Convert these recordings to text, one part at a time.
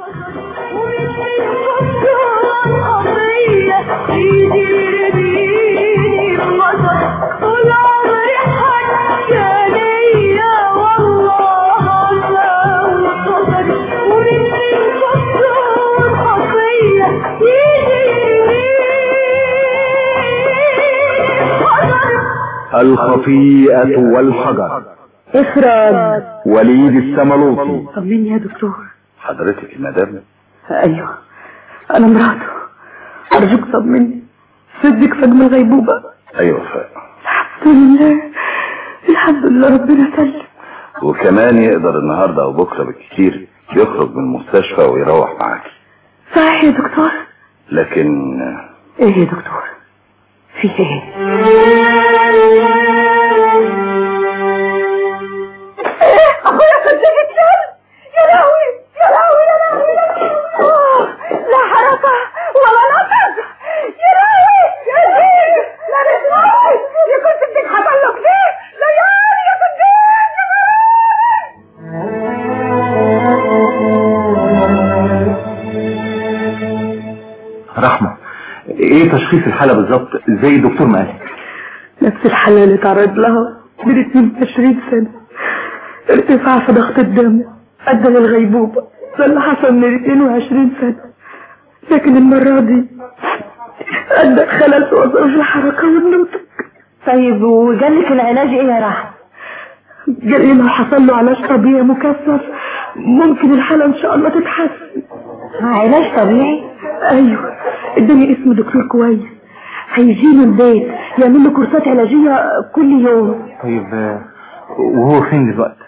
الخطيئة والحجر إخراج وليد السملوطي طمني يا دكتور حضرتك المدام أيوه أنا مراته أرجوك طمني صدق فجم الغيبوبة ايوه فاء الحمد لله الحمد لله ربنا سلم وكمان يقدر النهارده او بكره بالكتير يخرج من المستشفى ويروح معاكي صحيح يا دكتور لكن ايه يا دكتور في ايه اخويا صدق اتشال يا لهوي يا لهوي يا لهوي يا لهوي لا حركة ولا نفس يا لهوي يا زيد لا نسمعي يكون صدق حصل له كده لا يا يا صدق يا رحمة ايه تشخيص الحالة بالظبط زي الدكتور ما قال نفس الحالة اللي تعرض لها من 22 سنة ارتفاع في ضغط الدم أدى للغيبوبة ده اللي حصل من 22 سنة لكن المرة دي أدى خلل في وظائف الحركة والنطق طيب وجالك العلاج ايه يا رحمة؟ جالي لو حصل له علاج طبيعي مكثف ممكن الحالة ان شاء الله تتحسن علاج طبيعي؟ ايوه اداني اسم دكتور كويس هيجيله البيت يعمل له كورسات علاجية كل يوم طيب آه، وهو فين دلوقتي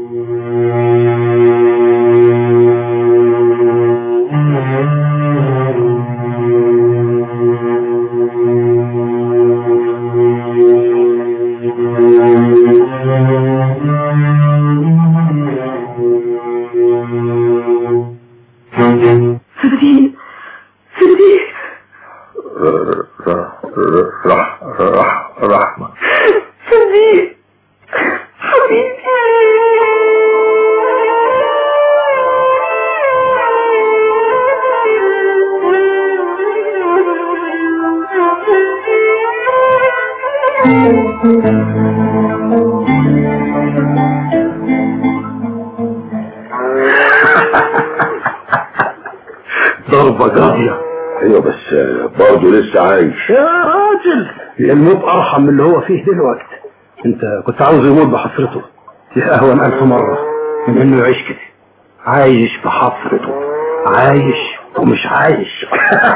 فردي فردي رح رح رحمة فردي حبيبي ضربة قاضية ايوه بس برضه لسه عايش يا راجل الموت ارحم من اللي هو فيه دلوقتي انت كنت عاوز يموت بحسرته دي اهون الف مرة من انه يعيش كده عايش بحسرته عايش ومش عايش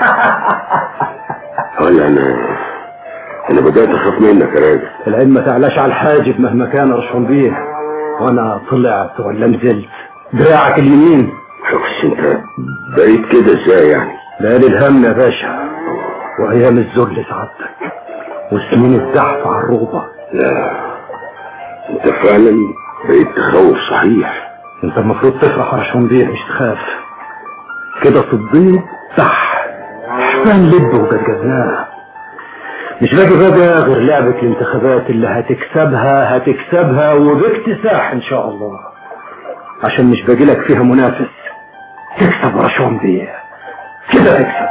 ولا انا انا بدأت اخاف منك يا راجل العين ما تعلاش على الحاجب مهما كان رشحون بيه وانا طلعت ولا نزلت دراعك اليمين بس انت بقيت كده ازاي يعني ليالي الهم يا باشا وايام الذل سعادتك وسنين الزحف على الروضة لا انت فعلا بقيت تخوف صحيح انت المفروض تفرح رشحون بيه مش تخاف كده صديق صح حسان لب وجرجزناه مش باقي بقى غير لعبة الانتخابات اللي هتكسبها هتكسبها وباكتساح ان شاء الله عشان مش باقي لك فيها منافس تكسب رشوم بيه كده تكسب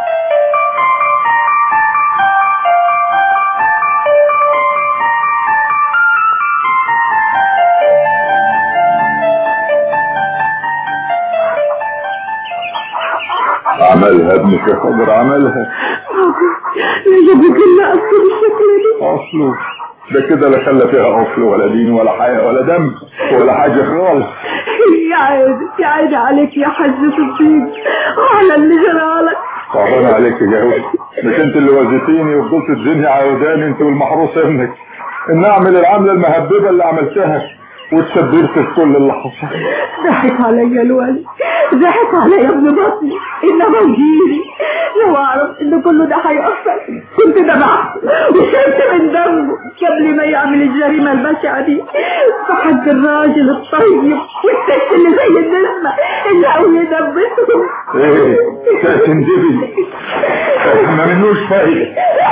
عملها ابنك يا خضر عملها لا يبقى كله أصل بالشكل ده اصله ده كده لا خلى فيها اصل ولا دين ولا حياة ولا دم ولا حاجة خالص يا عيني يا عيني عليك يا حاج صديق وعلى اللي جرالك صعبان عليك يا جوز مش انت اللي وزيتيني وفضلت الدنيا عوداني انت والمحروس ابنك ان اعمل العملة المهببة اللي عملتها واتشبرت في كل اللي حصل ضحك عليا الولد ضحك عليا ابن بطني انما وجيلي لو اعرف ان كله ده هيحصل كنت دمعت وشربت من دمه قبل ما يعمل الجريمه البشعه دي في حق الراجل الطيب والست اللي زي النسمه اللي قوي يدبسهم ايه تندبي ما منوش فايدة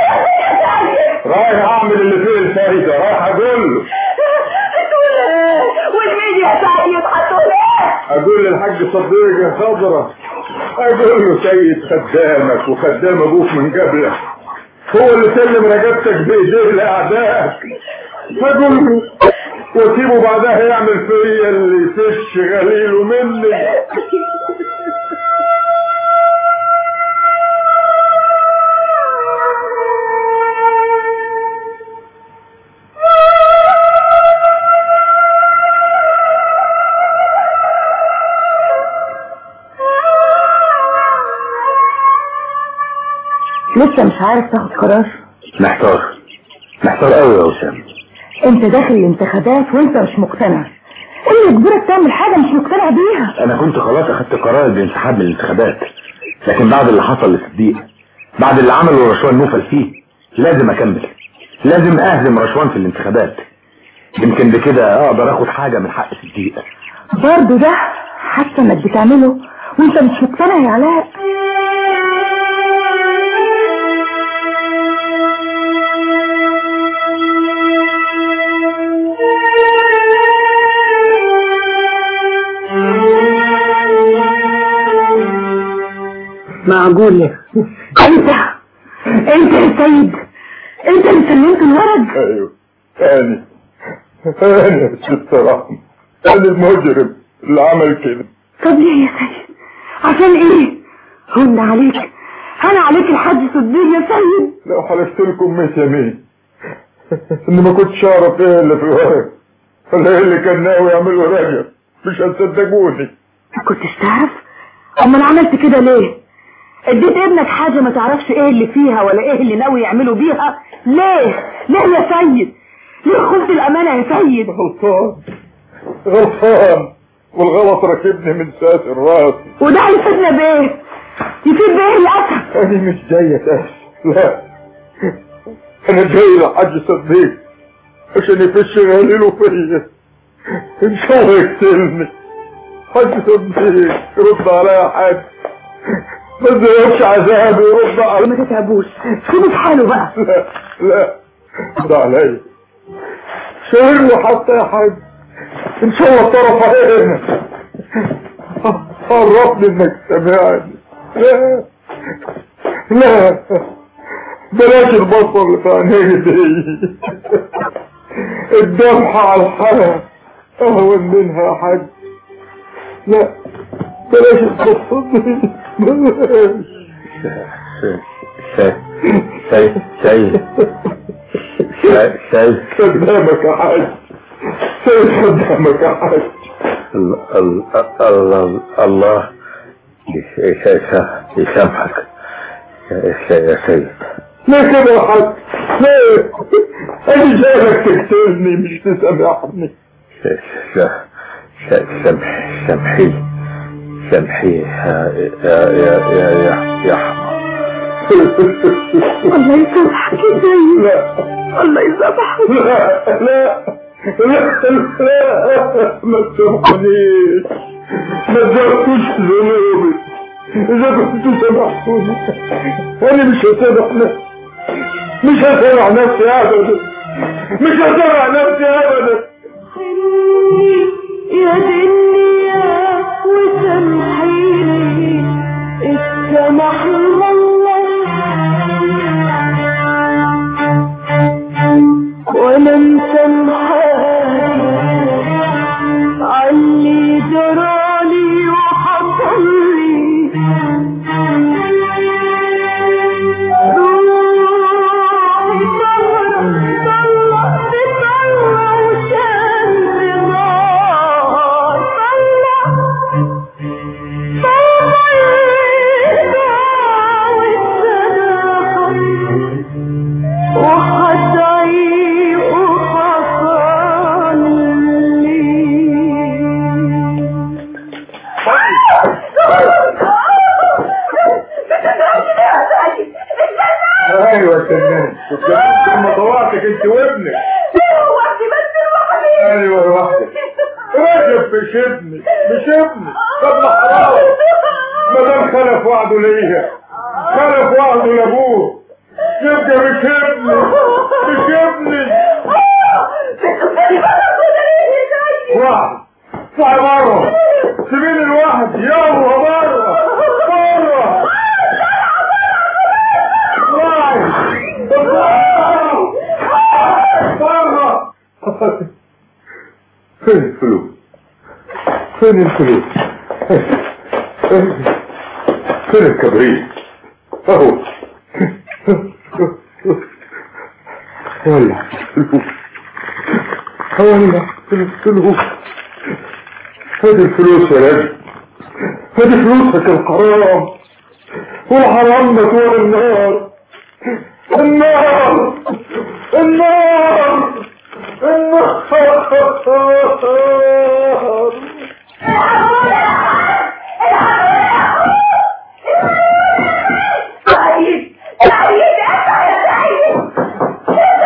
رايح اعمل اللي فيه الفايدة رايح اقول له تقول ايه والمين يا سعيد هتقول ايه اقول للحاج صديق يا خضرة اقول له سيد خدامك وخدام ابوك من قبلك هو اللي سلم رقبتك بايديه لاعدائك فاقول له واسيبه بعدها يعمل فيا اللي يفش غليله مني لسه مش عارف تاخد قرار محتار محتار قوي يا وسام انت داخل الانتخابات وانت مش مقتنع ايه اللي يجبرك تعمل حاجة مش مقتنع بيها انا كنت خلاص اخدت قرار بانسحاب من الانتخابات لكن بعد اللي حصل لصديق بعد اللي عمله رشوان نوفل فيه لازم اكمل لازم اهزم رشوان في الانتخابات يمكن بكده اقدر اخد حاجة من حق صديق برضه ده حتى انك بتعمله وانت مش مقتنع يا علاء معقول انت انت يا سيد انت اللي سلمت الورق ايوه انا انا يا ست رحمة انا المجرم اللي عمل كده طب ليه يا سيد عشان ايه هن عليك هن عليك الحاج صديق يا سيد لو حلفت لكم ميت يمين اني ما كنتش اعرف ايه اللي في الورق ولا ايه اللي كان ناوي يعمله رجب مش هتصدقوني ما كنتش تعرف امال عملت كده ليه اديت ابنك حاجة ما تعرفش ايه اللي فيها ولا ايه اللي ناوي يعملوا بيها ليه ليه يا سيد ليه خفت الامانة يا سيد غلطان غلطان والغلط راكبني من ساس الراس وده هيفيدنا بايه يفيد بايه للاسف انا مش جاي اتاس لا انا جاي لحاج صديق عشان يفش غليله فيا ان شاء الله يقتلني حاج صديق رد عليا يا حاج ما تزودش عذابي رد عليا ما تتعبوش سيبه في حاله بقى لا لا رد عليا شاور حتى يا حاج ان شاء الله طرف عينك قربني انك سامعني لا لا بلاش البصر اللي في عينيك دي الدمحة على الحياة اهون منها يا حاج لا بلاش البصر دي بلاش سيد سيد سيد خدامك يا حاج سيد خدامك يا حاج الله الله الله يسامحك يا سيد ليه كده يا حاج ليه انا جايلك تقتلني مش تسامحني سامح سامحي سامحي يا يا يا يا يا يا حمار الله يسامحك يا سيد لا الله يسامحك لا لا لا لا ما تسامحنيش ما تزودوش ذنوبي إذا كنتوا سامحتوني أنا مش هسامح نفسي مش هسامح نفسي أبدا مش هسامح نفسي أبدا يا دنيا وسامحيني السمح الله وانا مسامحاني علي جرالي وحصلي روحي طهرة طلع بطلع وشان رضا طلع وحدعي وحصل ايوه تمام ثم طوعتك انت وابنك ايوه لوحدك راجل مش ابني مش ابني طب ما حرام ما دام خلف وعده ليا خلف وعده لابوه يبقى مش ابني مش ابني واحد اطلعي بره سيبيني لوحدي يلا بره فين الفلوس فين الفلوس فين الكبريت اهو ولع الفلوس ولع الفلوس هذه الفلوس يا رجل هذه فلوسك الحرام والحرام مدور النار النار النار النار سعيد سعيد اسمع يا سعيد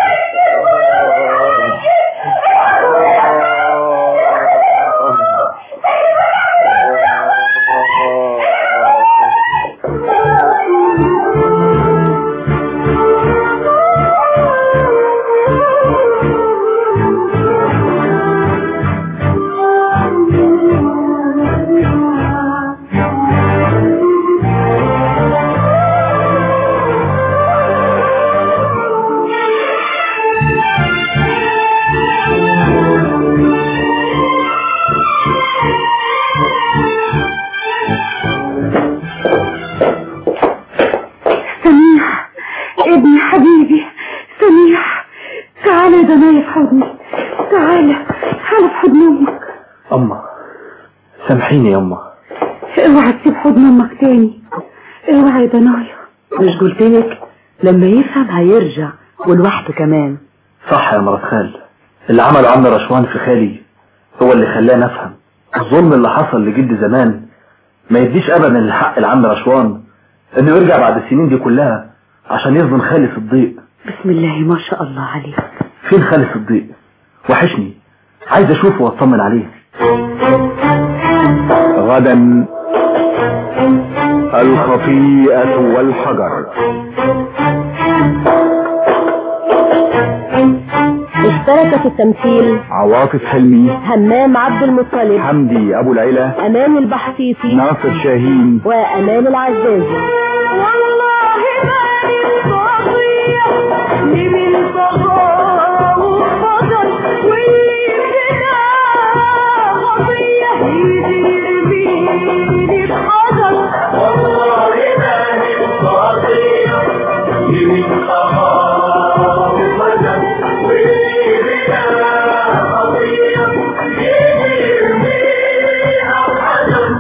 سميح ابني حبيبي سميح تعالى يا دنايا في حضني تعالى تعالى في حضن امك أما سامحيني يا أما اوعى تسيب حضن امك تاني اوعى يا دنايا مش قلتلك لما يفهم هيرجع ولوحده كمان صح يا مرات خال اللي عمله عم رشوان في خالي هو اللي خلاه نفهم الظلم اللي حصل لجد زمان ما يديش ابدا الحق لعم رشوان انه يرجع بعد السنين دي كلها عشان يظلم خالي صديق بسم الله ما شاء الله عليك فين خالي صديق وحشني عايز اشوفه واطمن عليه غدا الخطيئة والحجر اشترك في التمثيل عواطف حلمي همام عبد المطلب حمدي أبو العلا أمان البحثيسي ناصر شاهين وأمان العزازي والله ما القضية لمن طغى وفضل واللي كده قضية يجي يرميني بقدر والله ما القضية لمن طغى وفضل واللي كده قضية يجي يرميني بقدر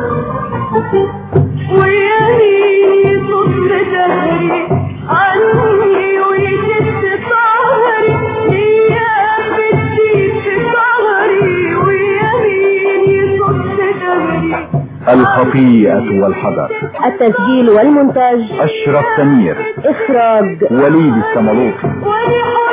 وياني صدر دهري عني ويشد ظهري ايام بتزيد في ظهري ويميني صدر دهري الخطيئة والحجر التسجيل والمونتاج أشرف سمير إخراج وليد السملوطي ولحب